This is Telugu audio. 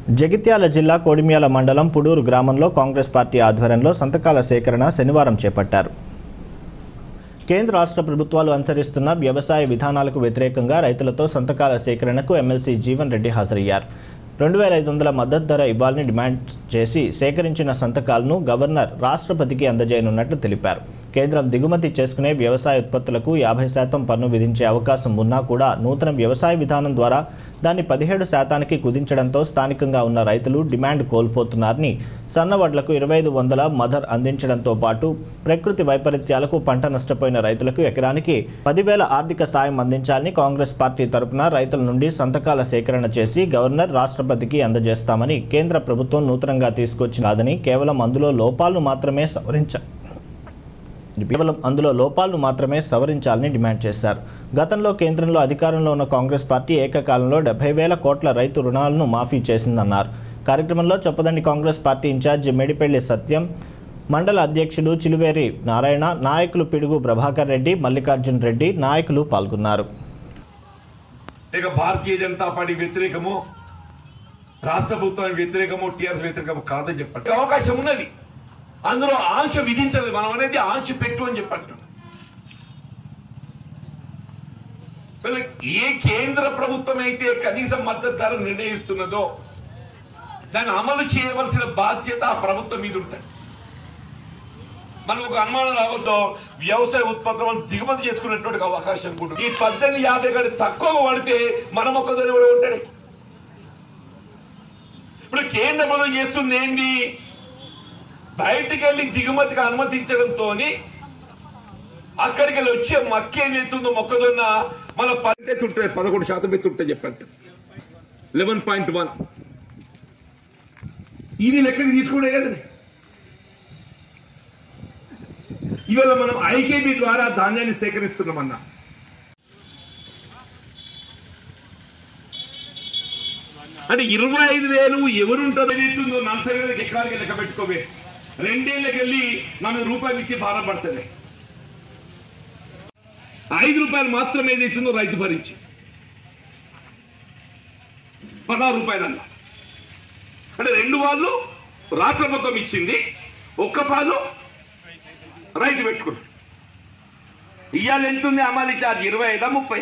జగిత్యాల జిల్లా కోడిమ్యాల మండలం పుడూరు గ్రామంలో కాంగ్రెస్ పార్టీ ఆధ్వర్యంలో సంతకాల సేకరణ శనివారం చేపట్టారు కేంద్ర రాష్ట్ర ప్రభుత్వాలు అనుసరిస్తున్న వ్యవసాయ విధానాలకు వ్యతిరేకంగా రైతులతో సంతకాల సేకరణకు ఎమ్మెల్సీ జీవన్ రెడ్డి హాజరయ్యారు రెండు వేల ఐదు వందల మద్దతు ధర ఇవ్వాలని డిమాండ్ చేసి సేకరించిన సంతకాలను గవర్నర్ రాష్ట్రపతికి అందజేయనున్నట్లు తెలిపారు కేంద్రం దిగుమతి చేసుకునే వ్యవసాయ ఉత్పత్తులకు యాభై శాతం పన్ను విధించే అవకాశం ఉన్నా కూడా నూతన వ్యవసాయ విధానం ద్వారా దాన్ని పదిహేడు శాతానికి కుదించడంతో స్థానికంగా ఉన్న రైతులు డిమాండ్ కోల్పోతున్నారని సన్నవడ్లకు ఇరవై ఐదు వందల మదర్ అందించడంతో పాటు ప్రకృతి వైపరీత్యాలకు పంట నష్టపోయిన రైతులకు ఎకరానికి పదివేల ఆర్థిక సాయం అందించాలని కాంగ్రెస్ పార్టీ తరపున రైతుల నుండి సంతకాల సేకరణ చేసి గవర్నర్ రాష్ట్రపతికి అందజేస్తామని కేంద్ర ప్రభుత్వం నూతనంగా తీసుకొచ్చినదని కేవలం అందులో లోపాలను మాత్రమే సవరించారు కేవలం అందులో లోపాలను మాత్రమే సవరించాలని డిమాండ్ చేశారు గతంలో కేంద్రంలో అధికారంలో ఉన్న కాంగ్రెస్ పార్టీ ఏకకాలంలో డెబ్బై వేల కోట్ల రైతు రుణాలను మాఫీ చేసిందన్నారు కార్యక్రమంలో Choppadandi Congress party incharge Medipalli Satyam మండల అధ్యక్షుడు చిలువేరి నారాయణ నాయకులు పిడుగు ప్రభాకర్ రెడ్డి మల్లికార్జున్ రెడ్డి నాయకులు పాల్గొన్నారు లేక భారతీయ జనతా పార్టీ వ్యతిరేకము రాష్ట్ర ప్రభుత్వానికి వ్యతిరేకము టీఆర్ఎస్ వ్యతిరేకము కాదని చెప్పండి అవకాశం ఉన్నది అందులో ఆంక్ష విధించలేదు మనం అనేది ఆంక్ష పెట్టు అని చెప్పండి వీళ్ళ ఏ కేంద్ర ప్రభుత్వం అయితే కనీస మద్దతు ధర నిర్ణయిస్తున్నదో దాన్ని అమలు చేయవలసిన బాధ్యత ఆ ప్రభుత్వం మీద ఉంటుంది మనకు ఒక అనుమానం రావద్దు వ్యవసాయ ఉత్పత్తులను దిగుమతి చేసుకునేటువంటి అవకాశం కూడా ఉంది. ఈ పద్దెనిమిది యాభై కంటే తక్కువ పడితే మనం ఒక్కదాని కూడా ఉంటాడు ఇప్పుడు కేంద్ర ప్రభుత్వం చేస్తుంది ఏంటి బయటికి వెళ్ళి దిగుమతికి అనుమతించడంతో అక్కడికి వెళ్ళి వచ్చే మక్క ఏం చేస్తుందో మొక్కజొన్న మన పంట తుంటుంది పదకొండు శాతం ఎత్తుంటుంది చెప్పండి లెవెన్ పాయింట్ వన్ ఇది లెక్కకి తీసుకునే కదండి ఇవాళ మనం ఐకేబీ ద్వారా ధాన్యాన్ని సేకరిస్తున్నామన్నా అంటే ఇరవై ఐదు వేలు ఎవరుంటారో ఏదైతుందో నలభై వేలకు ఎకరాలకి లెక్క పెట్టుకోవే రెండేళ్ళకి వెళ్ళి మన రూపాయలు ఇచ్చి భారం పడుతుంది ఐదు రూపాయలు మాత్రమే ఏదైతుందో రైతు భరించి పదహారు రూపాయలల్లా అంటే రెండు వాళ్ళు రాష్ట్ర మొత్తం ఇచ్చింది ఒక్క పాలు రైతు పెట్టుకున్నాడు ఇవాళ ఎంత ఉంది అమలు చార్జ్ ఇరవై ఐదా ముప్పై